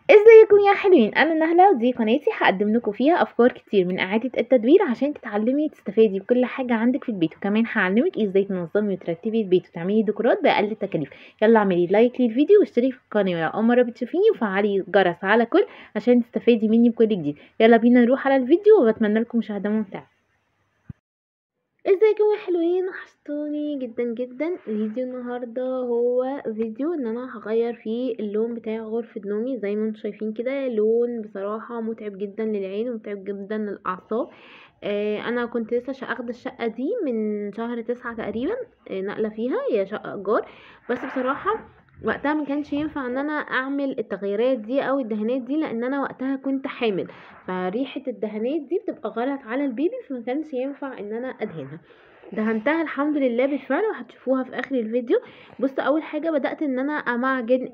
ازيكم يا حلوين انا نهله ودي قناتي هقدم لكم فيها افكار كتير من اعاده التدوير عشان تتعلمي تستفادي بكل حاجه عندك في البيت وكمان هعلمك ازاي تنظمي وترتبي البيت وتعملي ديكورات باقل التكاليف يلا اعملي لايك للفيديو واشتركي في القناه ولو اول مره بتشوفيني وفعلي الجرس على كل عشان تستفادي مني بكل جديد يلا بينا نروح على الفيديو وبتمنى لكم مشاهده ممتعه ازيكم يا حلوين وحشتوني جدا جدا الفيديو النهارده هو فيديو ان انا هغير فيه اللون بتاع غرفه نومي زي ما انتم شايفين كده لون بصراحه متعب جدا للعين ومتعب جدا للاعصاب آه انا كنت لسه اخد الشقه دي من شهر تسعة تقريبا آه نقله فيها هي شقه ايجار بس بصراحه وقتها ما كانش ينفع ان انا اعمل التغييرات دي او الدهانات دي لان انا وقتها كنت حامل فريحه الدهانات دي بتبقى غلط على البيبي فما كانش ينفع ان انا ادهنها دهنتها الحمد لله بالفعل وهتشوفوها في اخر الفيديو بصوا اول حاجه بدات ان انا امعجن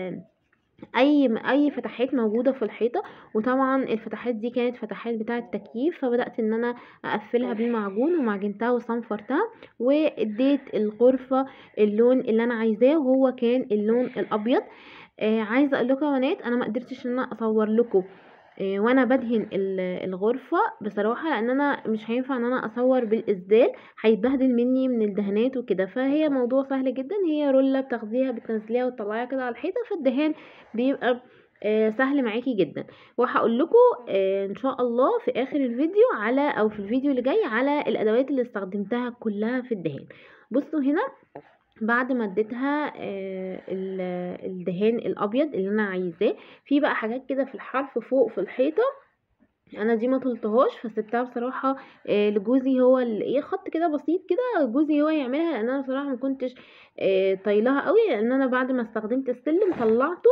اي اي فتحات موجوده في الحيطه وطبعا الفتحات دي كانت فتحات بتاعه التكييف فبدات ان انا اقفلها بالمعجون ومعجنتها وصنفرتها واديت الغرفه اللون اللي انا عايزاه وهو كان اللون الابيض آه عايزه اقول لكم يا بنات انا ما قدرتش ان انا اصور لكم إيه وانا بدهن الغرفة بصراحة لان انا مش هينفع ان انا اصور بالاسدال هيتبهدل مني من الدهانات وكده فهي موضوع سهل جدا هي رولة بتاخديها بتنزليها وتطلعيها كده على الحيطة فالدهان بيبقى آه سهل معاكي جدا وهقول لكم آه ان شاء الله في اخر الفيديو على او في الفيديو اللي جاي على الادوات اللي استخدمتها كلها في الدهان بصوا هنا بعد ما اديتها آه الدهان الابيض اللي انا عايزاه في بقى حاجات كده في الحرف فوق في الحيطه انا دي ما طلتهاش فسبتها بصراحه آه لجوزي هو ايه خط كده بسيط كده جوزي هو يعملها لان انا بصراحه ما كنتش آه طايلها قوي لان انا بعد ما استخدمت السلم طلعته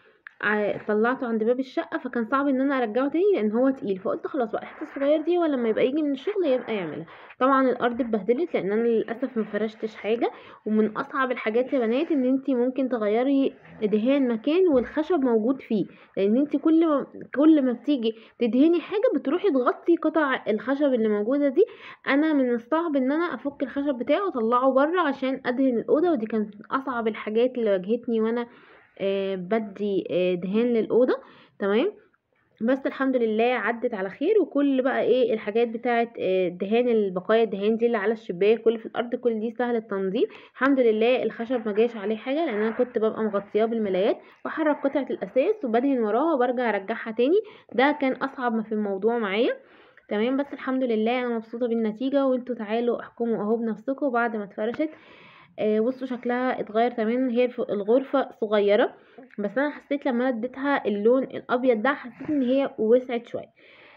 طلعته عند باب الشقه فكان صعب ان انا ارجعه تاني لان هو تقيل فقلت خلاص بقى الحته الصغير دي ولما يبقى يجي من الشغل يبقى يعملها طبعا الارض اتبهدلت لان انا للاسف ما فرشتش حاجه ومن اصعب الحاجات يا بنات ان انت ممكن تغيري دهان مكان والخشب موجود فيه لان انت كل ما كل ما بتيجي تدهني حاجه بتروحي تغطي قطع الخشب اللي موجوده دي انا من الصعب ان انا افك الخشب بتاعه واطلعه بره عشان ادهن الاوضه ودي كانت اصعب الحاجات اللي واجهتني وانا آه بدي آه دهان للأوضة تمام بس الحمد لله عدت على خير وكل بقى ايه الحاجات بتاعه آه دهان البقايا الدهان دي اللي على الشباك كل في الارض كل دي سهل التنظيف الحمد لله الخشب ما جاش عليه حاجه لان انا كنت ببقى مغطياه بالملايات بحرك قطعه الاساس وبدهن وراها وبرجع ارجعها تاني ده كان اصعب ما في الموضوع معايا تمام بس الحمد لله انا مبسوطه بالنتيجه وانتوا تعالوا احكموا اهو بنفسكم بعد ما اتفرشت آه بصوا شكلها اتغير تماما هي الغرفة صغيرة بس انا حسيت لما انا اديتها اللون الابيض ده حسيت ان هي وسعت شوية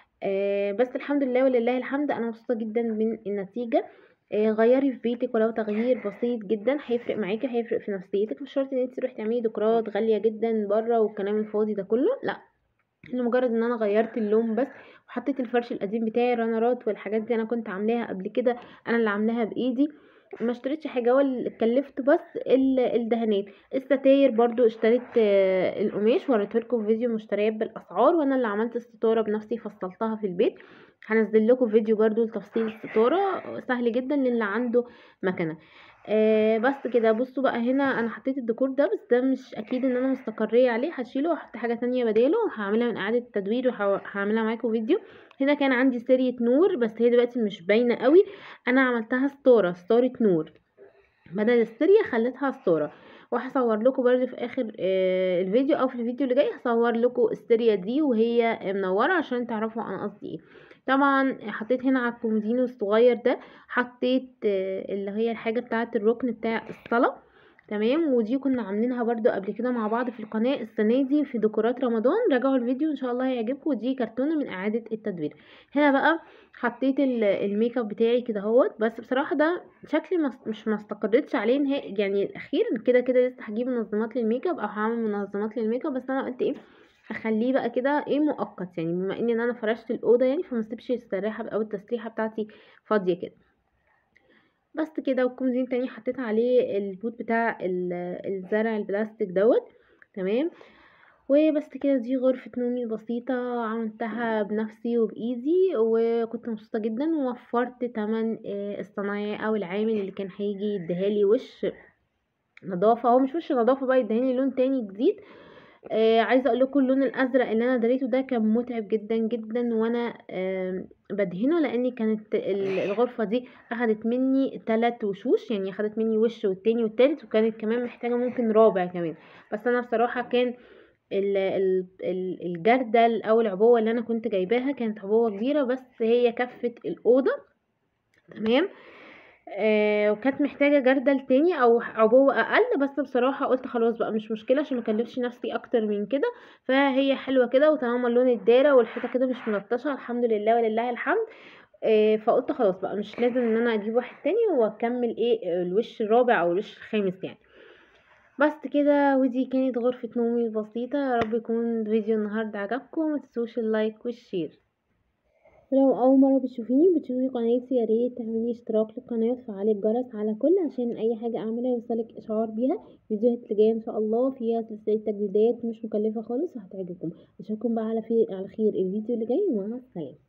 آه بس الحمد لله ولله الحمد انا مبسوطة جدا من النتيجة آه غيري في بيتك ولو تغيير بسيط جدا هيفرق معاكي هيفرق في نفسيتك مش شرط ان انت تروحي تعملي ديكورات غالية جدا بره والكلام الفاضي ده كله لا لمجرد ان انا غيرت اللون بس وحطيت الفرش القديم بتاعي رانرات والحاجات دي انا كنت عاملاها قبل كده انا اللي عاملاها بايدي ما اشتريتش حاجه هو اللي كلفت بس الدهانات الستاير برضو اشتريت القماش وريتهولكوا في فيديو مشتريات بالاسعار وانا اللي عملت الستاره بنفسي فصلتها في البيت هنزل لكم فيديو برضو لتفصيل الستاره سهل جدا للي عنده مكنه آه بس كده بصوا بقى هنا انا حطيت الديكور ده بس ده مش اكيد ان انا مستقريه عليه هشيله واحط حاجه تانية بداله وهعملها من اعاده التدوير وهعملها معاكم فيديو هنا كان عندي سيرية نور بس هي دلوقتي مش باينه قوي انا عملتها ستاره ستاره نور بدل السيرية خليتها ستاره وهصور لكم برضو في اخر آه الفيديو او في الفيديو اللي جاي هصور لكم السيرية دي وهي منوره عشان تعرفوا انا قصدي ايه طبعا حطيت هنا على الكومودينو الصغير ده حطيت اللي هي الحاجة بتاعة الركن بتاع الصلاة تمام ودي كنا عاملينها برضو قبل كده مع بعض في القناة السنة دي في ديكورات رمضان راجعوا الفيديو ان شاء الله هيعجبكم ودي كرتونة من اعادة التدوير هنا بقى حطيت الميك اب بتاعي كده اهوت بس بصراحة ده شكلي مش ما استقريتش عليه نهائي يعني الاخير كده كده لسه هجيب منظمات للميك اب او هعمل منظمات للميك اب بس انا قلت ايه اخليه بقى كده ايه مؤقت يعني بما ان انا فرشت الاوضه يعني فما اسيبش السراحه او التسريحه بتاعتي فاضيه كده بس كده والكومزين تاني حطيت عليه البوت بتاع الزرع البلاستيك دوت تمام وبس كده دي غرفة نومي البسيطة عملتها بنفسي وبإيدي وكنت مبسوطة جدا ووفرت تمن الصنايعي أو العامل اللي كان هيجي يديهالي وش نظافة هو مش وش نظافة بقى يديهالي لون تاني جديد آآ عايزة أقول لكم اللون الأزرق اللي أنا دريته ده كان مُتعب جدًا، جدًا وأنا آمم بادهنه لإن كانت ال الغرفة دي أخدت منّي 3 وشوش، يعني أخدت منّي وِش والتاني والتالت وكانت كمان محتاجة ممكن رابع كمان، بس أنا بصراحة كان ال ال ال الجردل أو العبوة اللي أنا كنت جايباها كانت عبوة كبيرة بس هي كفّت الأوضة تمام، آآ وكانت محتاجة جردل تاني أو ح عبوة أقل، بس بصراحة قُلت خلاص بقى مش مشكلة عشان ما اكلّفش نفسي أكتر من كده، فهي حلوة كده وطالما اللون اتدارى والحيطة كده مش ملطشة الحمد لله ولله الحمد، آآ فقُلت خلاص بقى مش لازم إن أنا أجيب واحد تاني وأكمّل إيه الوِش الرابع أو الوِش الخامس يعني. بس كده ودي كانت غرفة نومي البسيطة، يا رب يكون فيديو النهارده عجبكم، ما تنسوش اللايك والشير. ولو أول مرة بتشوفيني وبتشوفي قناتي يا ريت تعملي اشتراك للقناة وتفعلي الجرس على الكل عشان أي حاجة أعملها يوصلك إشعار بيها، الفيديوهات اللي جاية إن شاء الله فيها سلسلة تجديدات مش مكلفة خالص وهتعجبكم، أشوفكم بقى على في على خير الفيديو اللي جاي ومع السلامة.